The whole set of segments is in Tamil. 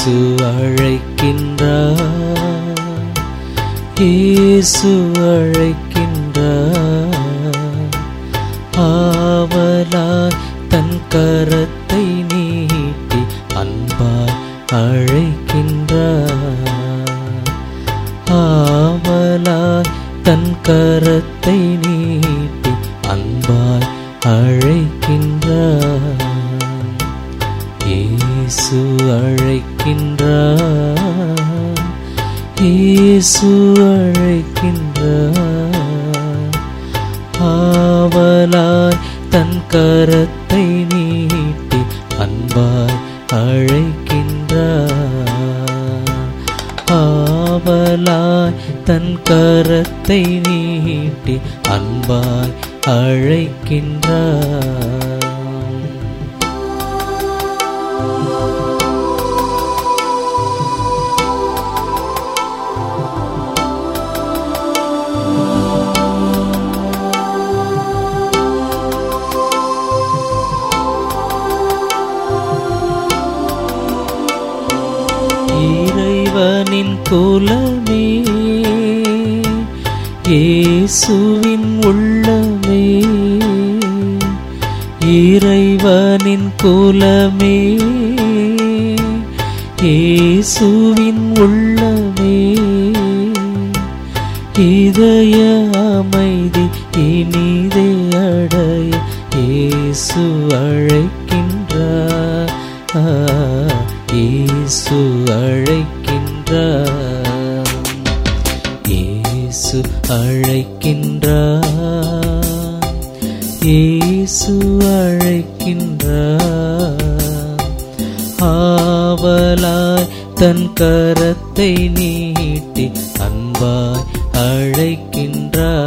இயேசு அழைக்கின்றார் இயேசு அழைக்கின்றார் ஆவலாய் தன் கரத்தை நீட்டி அன்பாய் அழைக்கின்றார் ஆவலாய் தன் கரத்தை நீட்டி அன்பாய் அழைக்கின்றார் இயேசு அழைக்கின்றார் இயேசு அழைக்கின்றார் ஆவலாய் தன் கரத்தை நீட்டி அன்பாய் அழைக்கின்றார் ஆவலாய் தன் கரத்தை நீட்டி அன்பாய் அழைக்கின்றார் இறைவனின் குலமே இயேசுவின் உள்ளமே இறைவனின் குலமே இயேசுவின் உள்ளமே இதய அமைதி இனிதே அடைய இயேசு அழைக்கின்றார் இயேசு அழைக்கின்றார் இயேசு அழைக்கின்றார் இயேசு அழைக்கின்றார் ஆவலாய் தன் கரத்தை நீட்டி அன்பாய்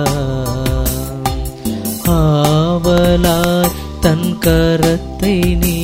அழைக்கின்றார் ஆவலாய் தன் கரத்தை நீ